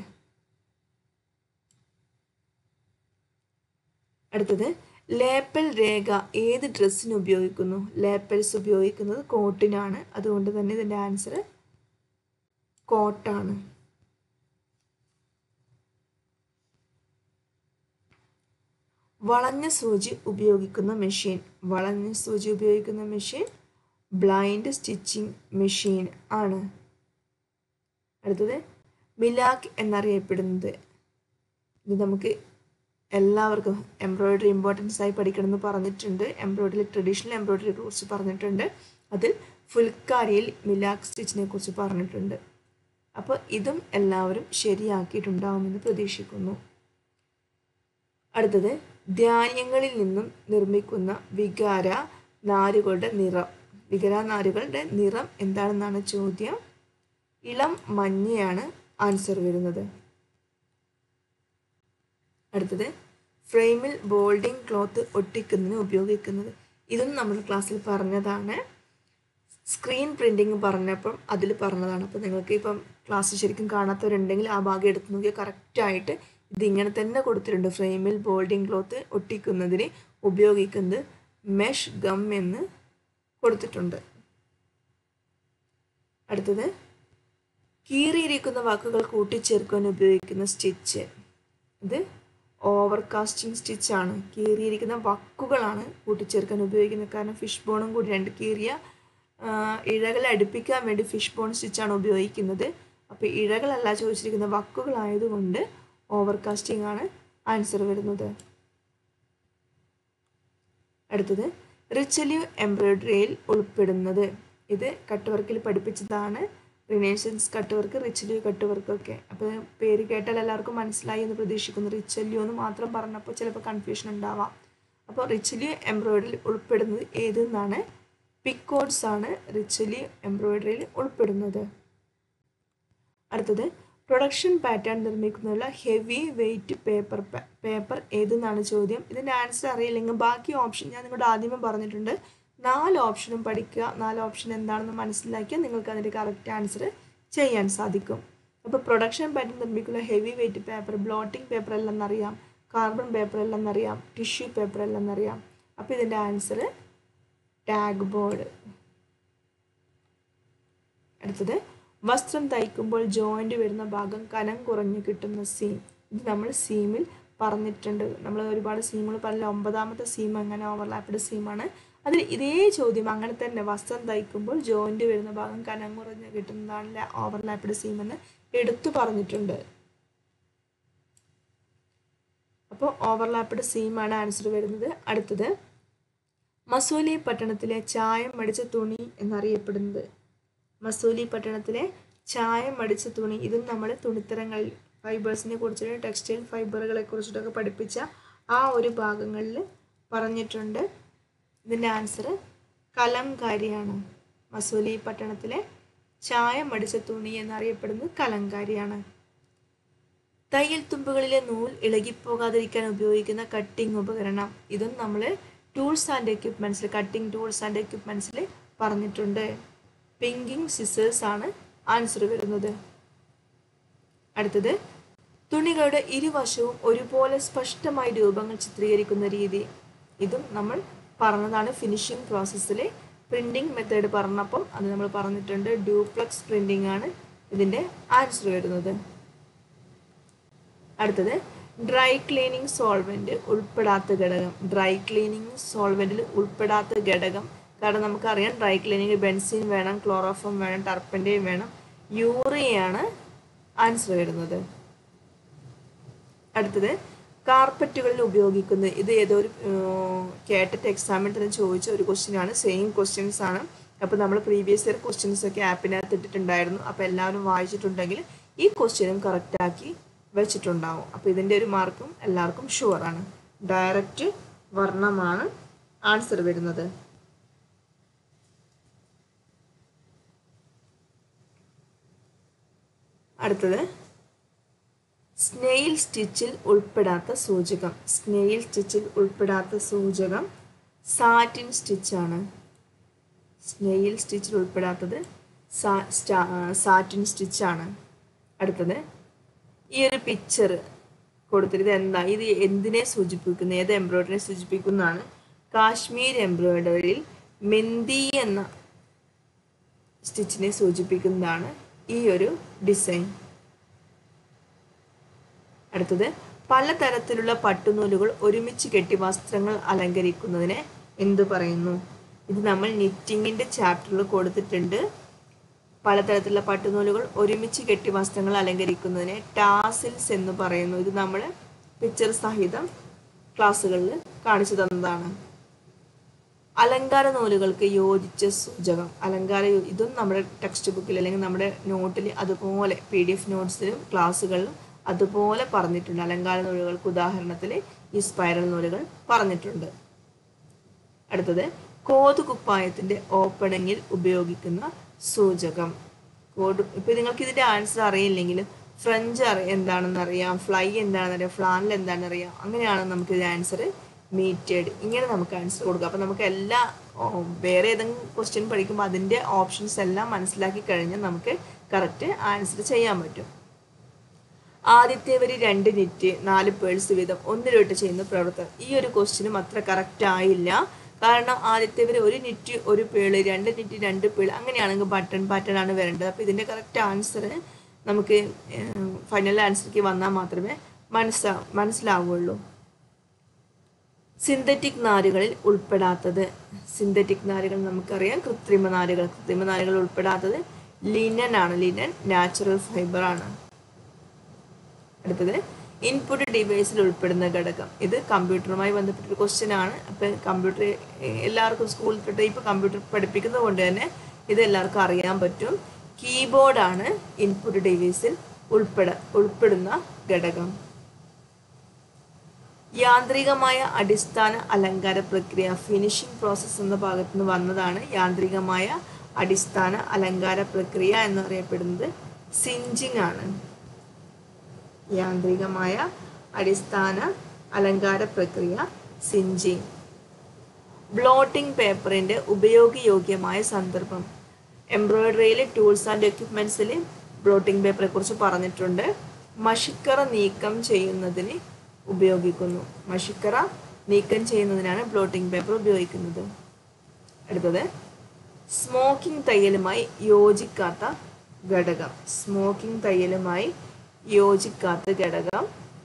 Speaker 1: അടുത്തത് ലേപ്പൽ രേഖ ഏത് ഡ്രസ്സിന് ഉപയോഗിക്കുന്നു ലേപ്പൽസ് ഉപയോഗിക്കുന്നത് കോട്ടിനാണ് അതുകൊണ്ട് തന്നെ ഇതിൻ്റെ ആൻസർ കോട്ടാണ് വളഞ്ഞ സൂചി ഉപയോഗിക്കുന്ന മെഷീൻ വളഞ്ഞ സൂചി ഉപയോഗിക്കുന്ന മെഷീൻ ബ്ലൈൻഡ് സ്റ്റിച്ചിങ് മെഷീൻ ആണ് അടുത്തത് മിലാക്ക് എന്നറിയപ്പെടുന്നത് ഇത് നമുക്ക് എല്ലാവർക്കും എംബ്രോയിഡറി ഇമ്പോർട്ടൻസ് ആയി പഠിക്കണമെന്ന് പറഞ്ഞിട്ടുണ്ട് എംബ്രോയിഡറി ട്രഡീഷണൽ എംബ്രോയിഡറിയെ കുറിച്ച് പറഞ്ഞിട്ടുണ്ട് അതിൽ ഫുൽക്കാരിയിൽ മിലാക്ക് സ്റ്റിച്ചിനെ കുറിച്ച് പറഞ്ഞിട്ടുണ്ട് അപ്പോൾ ഇതും എല്ലാവരും ശരിയാക്കിയിട്ടുണ്ടാവുമെന്ന് പ്രതീക്ഷിക്കുന്നു അടുത്തത് ധാന്യങ്ങളിൽ നിന്നും നിർമ്മിക്കുന്ന വികാര നാരുകളുടെ നിറം വികാര നാരുകളുടെ നിറം എന്താണെന്നാണ് ചോദ്യം ഇളം മഞ്ഞയാണ് ആൻസർ വരുന്നത് അടുത്തത് ഫ്രെയിമിൽ ബോൾഡിംഗ് ക്ലോത്ത് ഒട്ടിക്കുന്നതിന് ഉപയോഗിക്കുന്നത് ഇതും നമ്മൾ ക്ലാസ്സിൽ പറഞ്ഞതാണ് സ്ക്രീൻ പ്രിൻറ്റിങ് പറഞ്ഞപ്പം അതിൽ പറഞ്ഞതാണ് അപ്പോൾ നിങ്ങൾക്ക് ഇപ്പം ക്ലാസ് ശരിക്കും കാണാത്തവരുണ്ടെങ്കിൽ ആ ഭാഗം എടുത്ത് നോക്കിയാൽ കറക്റ്റായിട്ട് ഇതിങ്ങനെ തന്നെ കൊടുത്തിട്ടുണ്ട് ഫ്രെയിമിൽ ബോൾഡിംഗ് ക്ലോത്ത് ഒട്ടിക്കുന്നതിന് ഉപയോഗിക്കുന്നത് മെഷ് ഗം എന്ന് കൊടുത്തിട്ടുണ്ട് അടുത്തത് കീറിയിരിക്കുന്ന വാക്കുകൾ കൂട്ടിച്ചേർക്കാൻ ഉപയോഗിക്കുന്ന സ്റ്റിച്ച് ഇത് ഓവർകാസ്റ്റിംഗ് സ്റ്റിച്ചാണ് കീറിയിരിക്കുന്ന വക്കുകളാണ് കൂട്ടിച്ചേർക്കാൻ ഉപയോഗിക്കുന്നത് കാരണം ഫിഷ് ബോണും കൂടി രണ്ട് കീറിയ ഇഴകൾ അടുപ്പിക്കാൻ വേണ്ടി ഫിഷ് ബോൺ സ്റ്റിച്ചാണ് ഉപയോഗിക്കുന്നത് അപ്പോൾ ഇഴകളല്ല ചോദിച്ചിരിക്കുന്ന വക്കുകളായതുകൊണ്ട് ഓവർകാസ്റ്റിംഗ് ആണ് ആൻസർ വരുന്നത് അടുത്തത് റിച്ചല്യൂ എംബ്രോയിഡറിയിൽ ഉൾപ്പെടുന്നത് ഇത് കട്ട് വർക്കിൽ പഠിപ്പിച്ചതാണ് renaissance cut work richelieu cut വർക്കൊക്കെ അപ്പോൾ പേര് കേട്ടാൽ എല്ലാവർക്കും മനസ്സിലായി എന്ന് പ്രതീക്ഷിക്കുന്നു റിച്ചല്യൂ എന്ന് മാത്രം പറഞ്ഞപ്പോൾ ചിലപ്പോൾ കൺഫ്യൂഷൻ ഉണ്ടാവാം അപ്പോൾ റിച്ചല്യൂ എംബ്രോയിഡറിയിൽ ഉൾപ്പെടുന്നത് ഏതെന്നാണ് പിക്കോഡ്സ് ആണ് റിച്ചലി എംബ്രോയിഡറിയിൽ ഉൾപ്പെടുന്നത് അടുത്തത് പ്രൊഡക്ഷൻ പാറ്റേൺ നിർമ്മിക്കുന്നതിനുള്ള ഹെവി വെയിറ്റ് പേപ്പർ പേപ്പർ ഏതെന്നാണ് ചോദ്യം ഇതിൻ്റെ ആൻസർ അറിയില്ലെങ്കിൽ ബാക്കി ഓപ്ഷൻ ഞാൻ നിങ്ങളോട് ആദ്യമേ പറഞ്ഞിട്ടുണ്ട് നാല് ഓപ്ഷനും പഠിക്കുക നാല് ഓപ്ഷൻ എന്താണെന്ന് മനസ്സിലാക്കിയാൽ നിങ്ങൾക്ക് അതിൻ്റെ കറക്റ്റ് ആൻസർ ചെയ്യാൻ സാധിക്കും അപ്പോൾ പ്രൊഡക്ഷൻ പാറ്റേൺ നിർമ്മിക്കുന്ന heavy weight paper blotting paper അല്ലെന്നറിയാം കാർബൺ പേപ്പർ അല്ലെന്നറിയാം ടിഷ്യൂ പേപ്പർ അല്ലെന്നറിയാം അപ്പോൾ ഇതിൻ്റെ ആൻസർ ടാഗ് ബോർഡ് അടുത്തത് വസ്ത്രം തയ്ക്കുമ്പോൾ ജോയിൻ്റ് വരുന്ന ഭാഗം കനം കുറഞ്ഞു കിട്ടുന്ന സീം ഇത് നമ്മൾ സീമിൽ പറഞ്ഞിട്ടുണ്ട് നമ്മൾ ഒരുപാട് സീമുകൾ പറഞ്ഞ ഒമ്പതാമത്തെ സീം അങ്ങനെ ഓവർലാപ്ഡ് സീമാണ് അതിൽ ഇതേ ചോദ്യം അങ്ങനെ തന്നെ വസ്ത്രം തയ്ക്കുമ്പോൾ ജോയിൻ്റ് വരുന്ന ഭാഗം കനം കുറഞ്ഞ് കിട്ടുന്നതാണ് ഓവർലാപ്ഡ് സീം എന്ന് എടുത്തു പറഞ്ഞിട്ടുണ്ട് അപ്പോൾ ഓവർലാപ്ഡ് സീമാണ് ആൻസർ വരുന്നത് അടുത്തത് മസൂലി പട്ടണത്തിലെ ചായം മടിച്ച തുണി എന്നറിയപ്പെടുന്നത് മസൂലി പട്ടണത്തിലെ ചായം മടിച്ച തുണി ഇതും നമ്മൾ തുണിത്തരങ്ങളിൽ ഫൈബേഴ്സിനെ കുറിച്ചിട്ട് ടെക്സ്റ്റൈൽ ഫൈബറുകളെ കുറിച്ചിട്ടൊക്കെ പഠിപ്പിച്ച ആ ഒരു ഭാഗങ്ങളിൽ പറഞ്ഞിട്ടുണ്ട് ഇതിൻ്റെ ആൻസർ കലംകാരിയാണ് മസൂലി പട്ടണത്തിലെ ചായം മടിച്ച തുണി എന്നറിയപ്പെടുന്നത് കലംകാരിയാണ് തയ്യൽ തുമ്പുകളിലെ നൂൽ ഇളകിപ്പോകാതിരിക്കാൻ ഉപയോഗിക്കുന്ന കട്ടിംഗ് ഉപകരണം ഇതും നമ്മൾ ടൂൾസ് ആൻഡ് എക്യുപ്മെൻറ്റ്സിൽ കട്ടിംഗ് ടൂൾസ് ആൻഡ് എക്യുപ്മെൻറ്റ്സിൽ പറഞ്ഞിട്ടുണ്ട് പിങ്കിങ് സിസേഴ്സ് ആണ് ആൻസർ വരുന്നത് അടുത്തത് തുണികളുടെ ഇരുവശവും ഒരുപോലെ സ്പഷ്ടമായി രൂപങ്ങൾ ചിത്രീകരിക്കുന്ന രീതി ഇതും നമ്മൾ പറഞ്ഞതാണ് ഫിനിഷിംഗ് പ്രോസസ്സിലെ പ്രിൻറ്റിംഗ് മെത്തേഡ് പറഞ്ഞപ്പം അത് നമ്മൾ പറഞ്ഞിട്ടുണ്ട് ഡ്യൂപ്ലക്സ് പ്രിൻറ്റിംഗ് ആണ് ഇതിൻ്റെ ആൻസർ വരുന്നത് അടുത്തത് ഡ്രൈ ക്ലീനിങ് സോൾവെന്റ് ഉൾപ്പെടാത്ത ഘടകം ഡ്രൈ ക്ലീനിങ് സോൾവെന്റിൽ ഉൾപ്പെടാത്ത ഘടകം കാരണം നമുക്കറിയാം ഡ്രൈ ക്ലീനിങ് ബെൻസിൻ വേണം ക്ലോറോഫോം വേണം ടർപ്പൻറ്റേയും വേണം യൂറിയയാണ് ആൻസർ വരുന്നത് അടുത്തത് കാർപ്പറ്റുകളിൽ ഉപയോഗിക്കുന്നത് ഇത് ഏതോ ഒരു കേട്ടിട്ട് എക്സാമിൽ തന്നെ ചോദിച്ച ഒരു ക്വസ്റ്റ്യൻ ആണ് സെയിം ക്വസ്റ്റ്യൻസ് ആണ് അപ്പോൾ നമ്മൾ പ്രീവിയസ് ഇയർ ക്വസ്റ്റ്യൻസ് ഒക്കെ ആപ്പിനകത്ത് ഇട്ടിട്ടുണ്ടായിരുന്നു അപ്പോൾ എല്ലാവരും വായിച്ചിട്ടുണ്ടെങ്കിൽ ഈ ക്വസ്റ്റ്യനും കറക്റ്റാക്കി വെച്ചിട്ടുണ്ടാവും അപ്പോൾ ഇതിൻ്റെ ഒരു മാർക്കും എല്ലാവർക്കും ഷുവറാണ് ഡയറക്റ്റ് വർണ്ണമാണ് ആൻസർ വരുന്നത് അടുത്തത് സ്നെയിൽ സ്റ്റിച്ചിൽ ഉൾപ്പെടാത്ത സൂചകം സ്നെയിൽ സ്റ്റിച്ചിൽ ഉൾപ്പെടാത്ത സൂചകം സാറ്റിൻ സ്റ്റിച്ചാണ് സ്നെയിൽ സ്റ്റിച്ചിൽ ഉൾപ്പെടാത്തത് സാ സാറ്റിൻ സ്റ്റിച്ചാണ് അടുത്തത് ഈ ഒരു പിക്ചർ കൊടുത്തിട്ട് ഇത് എന്താ ഇത് എന്തിനെ സൂചിപ്പിക്കുന്നു ഏത് എംബ്രോയിഡറിനെ സൂചിപ്പിക്കുന്നതാണ് കാശ്മീർ എംബ്രോയിഡറിയിൽ മെന്തി എന്ന സ്റ്റിച്ചിനെ സൂചിപ്പിക്കുന്നതാണ് ഈ ഒരു ഡിസൈൻ അടുത്തത് പലതരത്തിലുള്ള പട്ടുനൂലുകൾ ഒരുമിച്ച് കെട്ടി വസ്ത്രങ്ങൾ അലങ്കരിക്കുന്നതിനെ എന്തു പറയുന്നു ഇത് നമ്മൾ നിറ്റിങ്ങിന്റെ ചാപ്റ്ററിൽ കൊടുത്തിട്ടുണ്ട് പലതരത്തിലുള്ള പട്ടുനൂലുകൾ ഒരുമിച്ച് കെട്ടി വസ്ത്രങ്ങൾ അലങ്കരിക്കുന്നതിനെ ടാസിൽസ് എന്ന് പറയുന്നു ഇത് നമ്മൾ പിക്ചർ സഹിതം ക്ലാസ്സുകളിൽ കാണിച്ചു തന്നതാണ് അലങ്കാര നൂലുകൾക്ക് യോജിച്ച സൂചകം അലങ്കാര യോ- ഇതും നമ്മുടെ ടെക്സ്റ്റ് ബുക്കിൽ അല്ലെങ്കിൽ നമ്മുടെ നോട്ടിൽ അതുപോലെ പി ഡി എഫ് നോട്ട്സിലും ക്ലാസ്സുകളിലും അതുപോലെ പറഞ്ഞിട്ടുണ്ട് അലങ്കാര നൂലുകൾക്ക് ഉദാഹരണത്തിൽ ഈ സ്പൈറൽ നൂലുകൾ പറഞ്ഞിട്ടുണ്ട് അടുത്തത് കോതുകുപ്പായത്തിന്റെ ഓപ്പണിങ്ങിൽ ഉപയോഗിക്കുന്ന സൂചകം കോഡ് ഇപ്പൊ നിങ്ങൾക്ക് ഇതിന്റെ ആൻസർ അറിയില്ലെങ്കിൽ ഫ്രഞ്ച് അറി എന്താണെന്ന് അറിയാം ഫ്ലൈ എന്താണെന്ന് അറിയാം ഫ്ലാനിൽ എന്താണെന്ന് അറിയാം അങ്ങനെയാണ് നമുക്ക് ഇത് ആൻസർ മീറ്റഡ് ഇങ്ങനെ നമുക്ക് ആൻസർ കൊടുക്കാം അപ്പം നമുക്ക് എല്ലാ ഓ, വേറെ ഏതെങ്കിലും ക്വസ്റ്റ്യൻ പഠിക്കുമ്പോൾ അതിൻ്റെ ഓപ്ഷൻസ് എല്ലാം മനസ്സിലാക്കി കഴിഞ്ഞാൽ നമുക്ക് കറക്റ്റ് ആൻസർ ചെയ്യാൻ പറ്റും ആദ്യത്തെ വരി രണ്ട് നിറ്റ് നാല് പേഴ്സ് വീതം ഒന്നിലോട്ട് ചെയ്യുന്ന പ്രവർത്തനം ഈ ഒരു ക്വസ്റ്റ്യനും അത്ര കറക്റ്റ് ആയില്ല കാരണം ആദ്യത്തെ വരി ഒരു നിറ്റ് ഒരു പേള് രണ്ട് നിറ്റ് രണ്ട് പേള് അങ്ങനെയാണെങ്കിൽ ബട്ടൺ പാറ്റേൺ ആണ് വരേണ്ടത് അപ്പോൾ ഇതിൻ്റെ കറക്റ്റ് ആൻസർ നമുക്ക് ഫൈനൽ ആൻസർക്ക് വന്നാൽ മാത്രമേ മനസ്സിലാ മനസ്സിലാവുള്ളൂ സിന്തറ്റിക് നാരുകളിൽ ഉൾപ്പെടാത്തത് സിന്തറ്റിക് നാരുകൾ നമുക്കറിയാം കൃത്രിമ നാരുകൾ കൃത്രിമ നാരുകൾ ഉൾപ്പെടാത്തത് ലിനൻ ആണ് ലിനൻ നാച്ചുറൽ ഫൈബർ ആണ് അടുത്തത് ഇൻപുട്ട് ഡിവൈസിൽ ഉൾപ്പെടുന്ന ഘടകം ഇത് കമ്പ്യൂട്ടറുമായി ബന്ധപ്പെട്ട ഒരു ക്വസ്റ്റ്യൻ ആണ് അപ്പം കമ്പ്യൂട്ടർ എല്ലാവർക്കും സ്കൂളിൽ തൊട്ട് ഇപ്പോൾ കമ്പ്യൂട്ടർ പഠിപ്പിക്കുന്നത് കൊണ്ട് തന്നെ ഇത് എല്ലാവർക്കും അറിയാൻ പറ്റും കീബോർഡാണ് ഇൻപുട്ട് ഡിവൈസിൽ ഉൾപ്പെട ഉൾപ്പെടുന്ന ഘടകം യാന്ത്രികമായ അടിസ്ഥാന അലങ്കാര പ്രക്രിയ ഫിനിഷിംഗ് പ്രോസസ്സ് എന്ന ഭാഗത്ത് നിന്ന് വന്നതാണ് യാന്ത്രികമായ അടിസ്ഥാന അലങ്കാര പ്രക്രിയ എന്നറിയപ്പെടുന്നത് സിഞ്ചിങ് ആണ് യാന്ത്രികമായ അടിസ്ഥാന അലങ്കാര പ്രക്രിയ സിഞ്ചിങ് ബ്ലോട്ടിംഗ് പേപ്പറിന്റെ ഉപയോഗയോഗ്യമായ സന്ദർഭം എംബ്രോയിഡറിയിൽ ടൂൾസ് ആൻഡ് എക്യുപ്മെന്റ്സിൽ ബ്ലോട്ടിംഗ് പേപ്പറെ കുറിച്ച് പറഞ്ഞിട്ടുണ്ട് മഷിക്കറ നീക്കം ചെയ്യുന്നതിന് ഉപയോഗിക്കുന്നു മഷിക്കറ നീക്കം ചെയ്യുന്നതിനാണ് ബ്ലോട്ടിംഗ് പേപ്പർ ഉപയോഗിക്കുന്നത് അടുത്തത് സ്മോക്കിംഗ് തയ്യലുമായി യോജിക്കാത്ത ഘടകം സ്മോക്കിംഗ് തയ്യലുമായി യോജിക്കാത്ത ഘടകം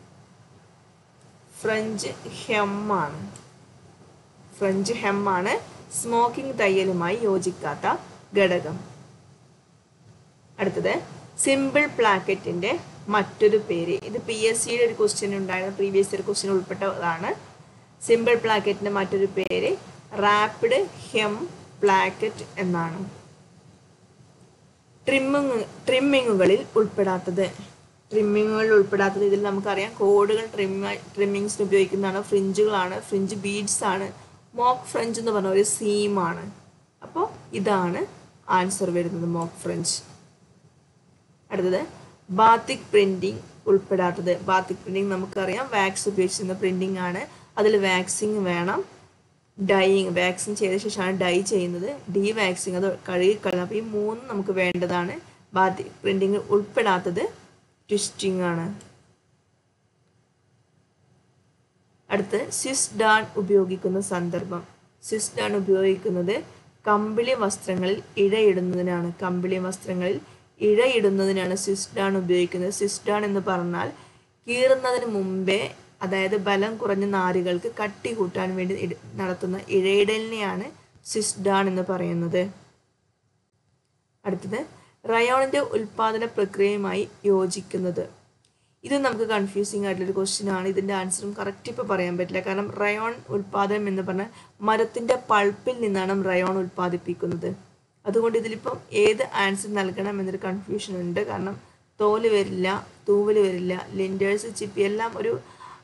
Speaker 1: ഫ്രഞ്ച് ഹെമ്മാണ് ഫ്രഞ്ച് ഹെമ്മാണ് സ്മോക്കിംഗ് തയ്യലുമായി യോജിക്കാത്ത ഘടകം അടുത്തത് സിമ്പിൾ പ്ലാക്കറ്റിന്റെ മറ്റൊരു പേര് ഇത് പി എസ് സിയുടെ ഒരു ക്വസ്റ്റ്യൻ ഉണ്ടായിരുന്ന പ്രീവിയസ് ഇയർ ക്വസ്റ്റ്യൻ ഉൾപ്പെട്ടതാണ് സിമ്പിൾ പ്ലാക്കറ്റിന്റെ മറ്റൊരു പേര് റാപ്പിഡ് ഹെം പ്ലാക്കറ്റ് എന്നാണ് ട്രിമ്മിങ് ട്രിമ്മിങ്ങുകളിൽ ഉൾപ്പെടാത്തത് ട്രിമ്മിങ്ങുകളിൽ ഉൾപ്പെടാത്തത് ഇതിൽ നമുക്കറിയാം കോഡുകൾ ട്രിമ്മ ട്രിമ്മിങ്സിന് ഉപയോഗിക്കുന്നതാണ് ഫ്രിഞ്ചുകളാണ് ഫ്രിഞ്ച് ബീഡ്സ് ആണ് മോക്ക് ഫ്രഞ്ച് എന്ന് പറഞ്ഞ ഒരു സീമാണ് അപ്പോൾ ഇതാണ് ആൻസർ വരുന്നത് മോക്ക് ഫ്രഞ്ച് അടുത്തത് ബാത്തിക് പ്രിന്റിംഗ് ഉൾപ്പെടാത്തത് ബാത്തിക് പ്രിന്റിംഗ് നമുക്കറിയാം വാക്സ് ഉപയോഗിച്ചിരുന്ന പ്രിന്റിംഗ് ആണ് അതിൽ വാക്സിങ് വേണം ഡൈയിങ് വാക്സിൻ ചെയ്ത ശേഷമാണ് ഡൈ ചെയ്യുന്നത് ഡി വാക്സിങ് അത് കഴുകി കളയണം അപ്പോൾ ഈ മൂന്നും നമുക്ക് വേണ്ടതാണ് ബാത്തിക് പ്രിന്റിംഗ് ഉൾപ്പെടാത്തത് ട്വിസ്റ്റിംഗ് ആണ് അടുത്ത് സ്വിസ് ഡാൺ ഉപയോഗിക്കുന്ന സന്ദർഭം സ്വിസ് ഡാൺ ഉപയോഗിക്കുന്നത് കമ്പിളി വസ്ത്രങ്ങളിൽ ഇഴയിടുന്നതിനാണ് കമ്പിളി വസ്ത്രങ്ങളിൽ ഇഴയിടുന്നതിനാണ് സ്വിസ് ഡാൺ ഉപയോഗിക്കുന്നത് സ്വിസ് ഡാൺ എന്ന് പറഞ്ഞാൽ കീറുന്നതിന് മുമ്പേ അതായത് ബലം കുറഞ്ഞ നാരുകൾക്ക് കട്ടി കൂട്ടാൻ വേണ്ടി ഇട- നടത്തുന്ന ഇഴയിടലിനെയാണ് സ്വിസ് ഡാൺ എന്ന് പറയുന്നത് അടുത്തത് റയോണിന്റെ ഉൽപാദന പ്രക്രിയയുമായി യോജിക്കുന്നത് ഇത് നമുക്ക് കൺഫ്യൂസിങ് ആയിട്ടുള്ളൊരു ക്വസ്റ്റ്യൻ ആണ് ഇതിന്റെ ആൻസറും കറക്റ്റ് ഇപ്പോൾ പറയാൻ പറ്റില്ല കാരണം റയോൺ ഉൽപാദനം എന്ന് പറഞ്ഞാൽ മരത്തിന്റെ പൾപ്പിൽ നിന്നാണ് റയോൺ ഉൽപ്പാദിപ്പിക്കുന്നത് അതുകൊണ്ട് ഇതിലിപ്പം ഏത് ആൻസർ നൽകണം എന്നൊരു കൺഫ്യൂഷൻ ഉണ്ട് കാരണം തോല് വരില്ല തൂവല് വരില്ല ലിൻഡേഴ്സ് ചിപ്പി എല്ലാം ഒരു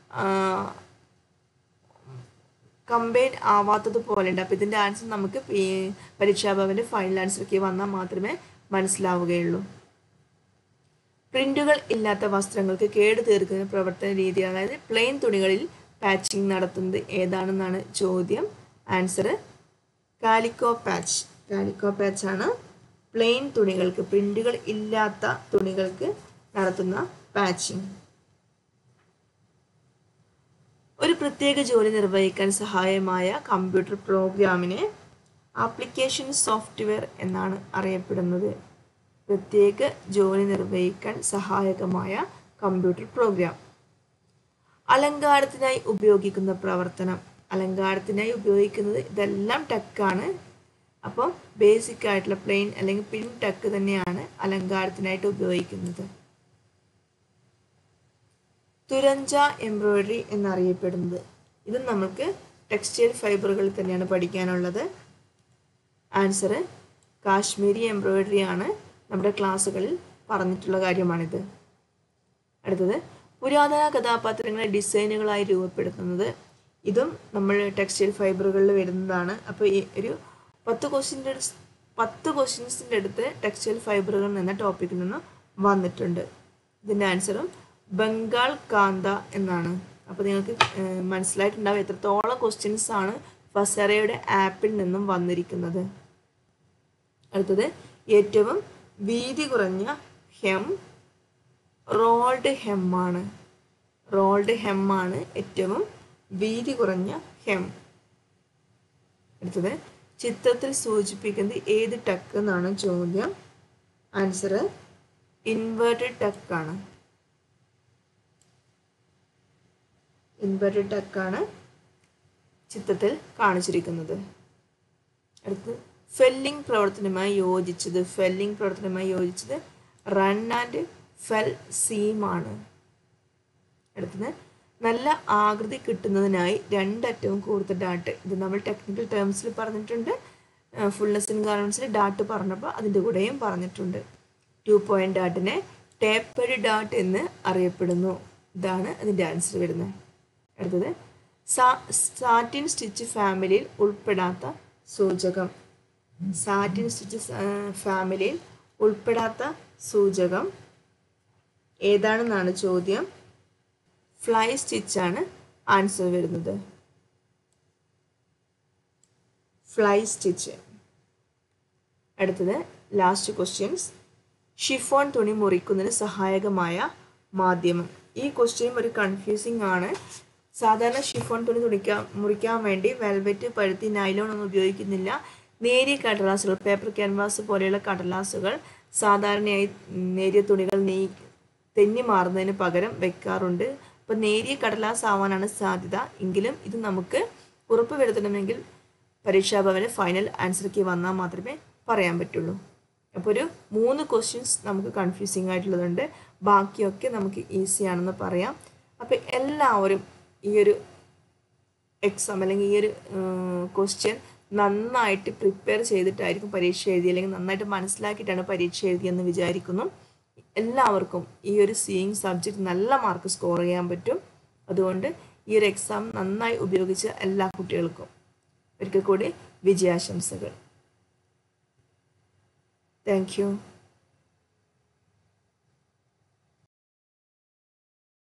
Speaker 1: കമ്പൈൻ ആവാത്തത് പോലെ ഉണ്ട് അപ്പോൾ ഇതിൻ്റെ ആൻസർ നമുക്ക് പി- പരീക്ഷാഭവൻ്റെ ഫൈനൽ ആൻസർക്ക് വന്നാൽ മാത്രമേ മനസ്സിലാവുകയുള്ളൂ പ്രിന്റുകൾ ഇല്ലാത്ത വസ്ത്രങ്ങൾക്ക് കേട് തീർക്കുന്ന പ്രവർത്തന രീതി അതായത് പ്ലെയിൻ തുണികളിൽ പാച്ചിങ് നടത്തുന്നത് ഏതാണെന്നാണ് ചോദ്യം answer calico patch calico patch ആണ് പ്ലെയിൻ തുണികൾക്ക് പ്രിന്റുകൾ ഇല്ലാത്ത തുണികൾക്ക് നടത്തുന്ന പാച്ചിങ് ഒരു പ്രത്യേക ജോലി നിർവഹിക്കാൻ സഹായമായ കമ്പ്യൂട്ടർ പ്രോഗ്രാമിനെ ആപ്ലിക്കേഷൻ സോഫ്റ്റ്വെയർ എന്നാണ് അറിയപ്പെടുന്നത് പ്രത്യേക ജോലി നിർവഹിക്കാൻ സഹായകമായ കമ്പ്യൂട്ടർ പ്രോഗ്രാം അലങ്കാരത്തിനായി ഉപയോഗിക്കുന്ന പ്രവർത്തനം അലങ്കാരത്തിനായി ഉപയോഗിക്കുന്നത് ഇതെല്ലാം ടക്കാണ് അപ്പോൾ ബേസിക് ആയിട്ടുള്ള പ്ലെയിൻ അല്ലെങ്കിൽ പിൻ ടക്ക് തന്നെയാണ് അലങ്കാരത്തിനായിട്ട് ഉപയോഗിക്കുന്നത് തുരഞ്ച എംബ്രോയിഡറി എന്നറിയപ്പെടുന്നത് ഇത് നമുക്ക് ടെക്സ്റ്റൈൽ ഫൈബറുകളിൽ തന്നെയാണ് പഠിക്കാനുള്ളത് ആൻസർ കാശ്മീരി എംബ്രോയിഡറി ആണ് നമ്മുടെ ക്ലാസ്സുകളിൽ പറഞ്ഞിട്ടുള്ള കാര്യമാണിത് അടുത്തത് പുരാതന കഥാപാത്രങ്ങളെ ഡിസൈനുകളായി രൂപപ്പെടുത്തുന്നത് ഇതും നമ്മൾ ടെക്സ്റ്റൈൽ ഫൈബറുകളിൽ വരുന്നതാണ് അപ്പോൾ ഈ ഒരു പത്ത് ക്വസ്റ്റ്യൻ്റെ പത്ത് ക്വസ്റ്റ്യൻസിൻ്റെ അടുത്ത് ടെക്സ്റ്റൈൽ ഫൈബറുകൾ എന്ന ടോപ്പിക്കിൽ നിന്ന് വന്നിട്ടുണ്ട് ഇതിൻ്റെ ആൻസറും ബംഗാൾ കാന്ത എന്നാണ് അപ്പോൾ നിങ്ങൾക്ക് ഏഹ്, മനസ്സിലായിട്ടുണ്ടാവും എത്രത്തോളം ക്വസ്റ്റ്യൻസ് ആണ് ഫസറയുടെ ആപ്പിൽ നിന്നും വന്നിരിക്കുന്നത് അടുത്തത് ഏറ്റവും വീതി കുറഞ്ഞ ഹെം റോൾഡ് ഹെമ്മാണ് റോൾഡ് ഹെമ്മാണ് ഏറ്റവും വീതി കുറഞ്ഞ ഹെം അടുത്തത് ചിത്രത്തിൽ സൂചിപ്പിക്കുന്നത് ഏത് ടക്ക് എന്നാണ് ചോദ്യം ആൻസർ ഇൻവേർട്ടഡ് ടക്കാണ് ഇൻവേർട്ടഡ് ടക്കാണ് ചിത്രത്തിൽ കാണിച്ചിരിക്കുന്നത് അടുത്ത് ഫെല്ലിംഗ് പ്രവർത്തനവുമായി യോജിച്ചത് ഫെല്ലിംഗ് പ്രവർത്തനവുമായി യോജിച്ചത് റൺ ആൻഡ് ഫെൽ സീമാണ് അടുത്തത് നല്ല ആകൃതി കിട്ടുന്നതിനായി രണ്ടറ്റവും കൂർത്ത ഡാട്ട് ഇത് നമ്മൾ ടെക്നിക്കൽ ടേംസിൽ പറഞ്ഞിട്ടുണ്ട് ഫുൾനെസ് ഇൻ ഗാർമെൻസിൽ ഡാട്ട് പറഞ്ഞപ്പോൾ അതിൻ്റെ കൂടെയും പറഞ്ഞിട്ടുണ്ട് ടു പോയിന്റ് ഡാട്ടിനെ ടേപ്പഡ് ഡാട്ട് എന്ന് അറിയപ്പെടുന്നു ഇതാണ് അതിൻ്റെ ആൻസർ വരുന്നത് അടുത്തത് സാ സാറ്റിൻ സ്റ്റിച്ച് ഫാമിലിയിൽ ഉൾപ്പെടാത്ത സൂചകം സാറ്റിൻ സ്റ്റിച്ച് ഫാമിലിയിൽ ഉൾപ്പെടാത്ത സൂചകം ഏതാണെന്നാണ് ചോദ്യം ഫ്ലൈ സ്റ്റിച്ചാണ് ആൻസർ വരുന്നത് ഫ്ലൈ സ്റ്റിച്ച് അടുത്തത് ലാസ്റ്റ് ക്വസ്റ്റ്യൻസ് ഷിഫോൺ തുണി മുറിക്കുന്നതിന് സഹായകമായ മാധ്യമം ഈ ക്വസ്റ്റ്യൻ ഒരു കൺഫ്യൂസിങ് ആണ് സാധാരണ ഷിഫോൺ തുണി തുണിക്കാൻ മുറിക്കാൻ വേണ്ടി വെൽവെറ്റ് പരുത്തി നൈലോൺ ഒന്നും ഉപയോഗിക്കുന്നില്ല നേരിയ കടലാസുകൾ പേപ്പർ ക്യാൻവാസ് പോലെയുള്ള കടലാസുകൾ സാധാരണയായി നേരിയ തുണികൾ നീ തെന്നി മാറുന്നതിന് പകരം വെക്കാറുണ്ട് അപ്പോൾ നേരിയ കടലാസ് ആവാനാണ് സാധ്യത എങ്കിലും ഇത് നമുക്ക് ഉറപ്പ് വരുത്തണമെങ്കിൽ പരീക്ഷാഭവന് ഫൈനൽ ആൻസർ കീ വന്നാൽ മാത്രമേ പറയാൻ പറ്റുള്ളൂ അപ്പോൾ ഒരു മൂന്ന് ക്വസ്റ്റ്യൻസ് നമുക്ക് കൺഫ്യൂസിങ് ആയിട്ടുള്ളതുണ്ട് ബാക്കിയൊക്കെ നമുക്ക് ഈസി ആണെന്ന് പറയാം അപ്പോൾ എല്ലാവരും ഈ ഒരു എക്സാം അല്ലെങ്കിൽ ഈ ഒരു ക്വസ്റ്റ്യൻ നന്നായിട്ട് പ്രിപ്പയർ ചെയ്തിട്ടായിരിക്കും പരീക്ഷ എഴുതി അല്ലെങ്കിൽ നന്നായിട്ട് മനസ്സിലാക്കിയിട്ടാണ് പരീക്ഷ എഴുതിയെന്ന് വിചാരിക്കുന്നു എല്ലാവർക്കും ഈ ഒരു സീയിങ് സബ്ജക്റ്റ് നല്ല മാർക്ക് സ്കോർ ചെയ്യാൻ പറ്റും അതുകൊണ്ട് ഈ ഒരു എക്സാം നന്നായി ഉപയോഗിച്ച എല്ലാ കുട്ടികൾക്കും ഒരിക്കൽ കൂടി വിജയാശംസകൾ താങ്ക് യു